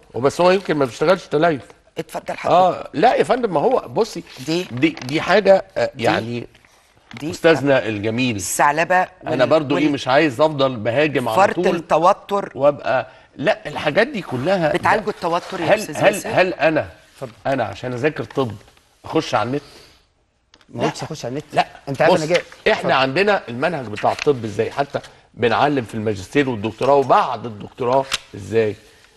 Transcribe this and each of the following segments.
وبس هو يمكن ما بيشتغلش تلايف اتفضل حضرتك اه لا يا فندم ما هو بصي دي- دي دي حاجه آه يعني دي استاذنا الجميل الثعلبه انا برضو ايه مش عايز افضل بهاجم على فرط طول التوتر وابقى لا الحاجات دي كلها بتعالجوا التوتر يا هل استاذ هل ياسر؟ هل انا انا عشان اذاكر طب اخش على النت ما قلتش اخش على النت لا انت عارف بص، انا جاي احنا عندنا المنهج بتاع الطب ازاي حتى بنعلم في الماجستير والدكتوراه وبعد الدكتوراه ازاي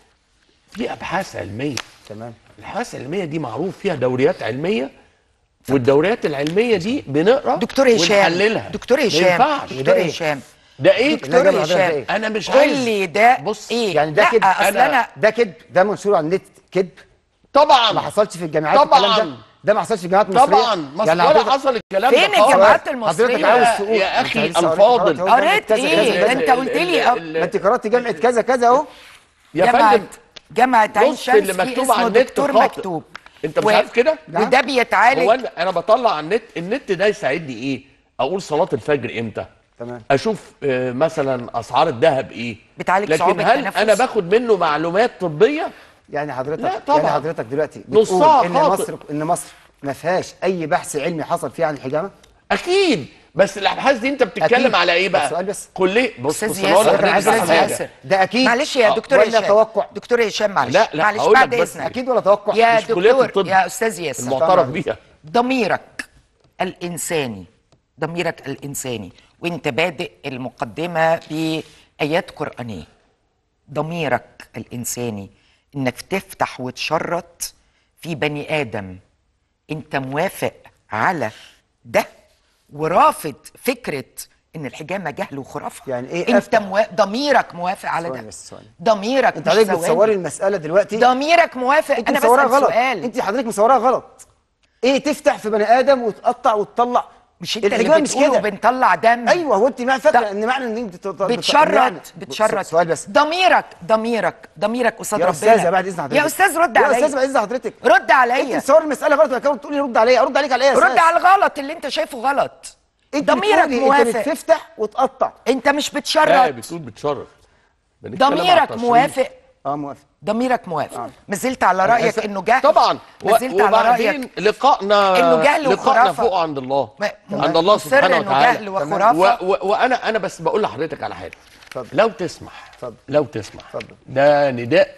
في ابحاث علميه تمام الابحاث العلميه دي معروف فيها دوريات علميه والدوريات العلميه دي بنقرا دكتور هشام ونحللها دكتور ما هشام ينفعش وده دكتور إيه؟ هشام ده ايه دكتور الإجابة على ده هشام إيه؟ انا مش قول عايز لي ده بص، ايه يعني ده لا كده اصل انا ده كذب ده منشور على النت كذب طبعا ما حصلش في الجامعات طبعاً. الكلام ده ده ما حصلش في الجامعات المصريه طبعا مصر ولا حضرتك- حصل الكلام ده فين خالص. الجامعات حضرتك المصريه عاوز يا- تقول يا أنت أخي لسه قريت- الفاضل. قريت أهو جامعة قريت كذا إيه؟ كذا ده كذا. أنت قلت لي أه. ما انت قرأت جامعه كذا كذا اهو يا جامعه فندم جامعه عين بص شمس اللي في مكتوب اسمه على النت دكتور خاطئ. مكتوب انت مش و- عارف كده وده بيتعالج هو انا انا بطلع على النت النت ده يساعدني ايه اقول صلاه الفجر امتى تمام اشوف آه، مثلا اسعار الذهب ايه بتعالج لكن صعوبة هل التنفس؟ انا باخد منه معلومات طبيه يعني حضرتك لا طبعاً. يعني حضرتك دلوقتي نصها بتقول ان خاطئ. مصر ان مصر ما فيهاش اي بحث علمي حصل فيه عن الحجامه اكيد بس الابحاث دي انت بتتكلم أكيد. على ايه بقى السؤال بس. كليه بص استاذ بص أنا هقول ياسر أنا عايز لحضرتك أسأل على حاجة. حاجه ده اكيد معلش يا آه، دكتور ولا هشام توقع دكتور هشام معلش لا، لا، معلش هقول بعد لك بس اذنك اكيد ولا توقع يا مش كلية دكتور الطب. يا استاذ ياسر المعترف بيها ضميرك الإنساني ضميرك الإنساني وانت بادئ المقدمة بآيات قرآنية ضميرك الإنساني إنك تفتح وتشرط في بني آدم انت موافق على ده ورافض فكرة إن الحجامة جهل وخرافة يعني إيه انت أفتح؟ موا... ضميرك موافق على ثواني ده بس، ثواني. ضميرك انت مش حضرتك ثواني. بتصوري المساله دلوقتي ضميرك موافق انت انا مصورها بسأل غلط سؤال انت حضرتك مصورها غلط ايه تفتح في بني ادم وتقطع وتطلع مش انت اللي الحجامة مش بتقوله كده بنطلع دم ايوه هو انت ما فاكره ده- ان معنى ان انت تط- تط- بتشرط يعني- بتشرط سؤال بس ضميرك ضميرك ضميرك قصاد يا ربنا استاذه بعد اذن حضرتك يا استاذ رد يا استاذ عليا بعد اذن حضرتك رد انت عليا تصوري المساله غلط وبعد كده تقولي رد عليا ارد عليك على ايه يا رد أستاذ؟ على الغلط اللي انت شايفه غلط انت ضميرك بتقولي موافق انت بتفتح وتقطع انت مش لا بتشرط بتقول بتشرف بنتكلم على ضميرك التشريف. موافق اه موافق ضميرك موافق ما زلت على رايك أس- انه جهل طبعا ما زلت على وبعدين رايك لقائنا إنه جهل لقائنا وخرافة. فوق عند الله ما- عند الله مصر سبحانه إنه وتعالى جهل وخرافة. و و وانا انا بس بقول لحضرتك على حاجه اتفضل. لو تسمح اتفضل. لو تسمح اتفضل. ده نداء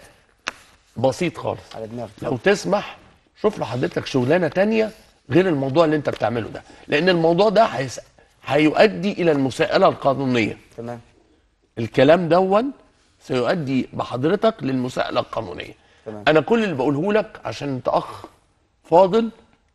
بسيط خالص على دماغك لو تسمح شوف لحضرتك شغلانه تانية غير الموضوع اللي انت بتعمله ده لان الموضوع ده هيس... هيؤدي الى المساءله القانونيه تمام الكلام دون سيؤدي بحضرتك للمساءله القانونيه تمام. انا كل اللي بقوله لك عشان انت اخ فاضل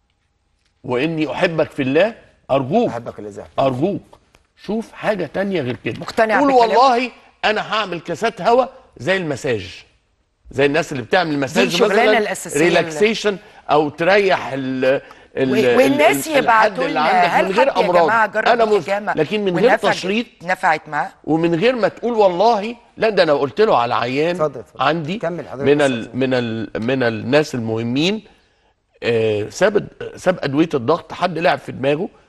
واني احبك في الله ارجوك احبك الازاح ارجوك شوف حاجه تانية غير كده مقتنع قول بكلامك؟ والله انا هعمل كاسات هوا زي المساج زي الناس اللي بتعمل مساج الشغلانة مثلا الأساسية ريلاكسيشن او تريح ال ال و- والناس ال- ال- يبعتوا الحد اللي لنا عندك هل من غير حد يا امراض جماعه جرب انا مش الحجامة لكن من غير ونفعت- تشريط نفعت معاه ومن غير ما تقول والله لا ده انا قلت له على عيان اتفضل، اتفضل. عندي كمل حضرتك من بس ال اتفضل. من ال من الناس المهمين آه، ساب ساب ادويه الضغط حد لعب في دماغه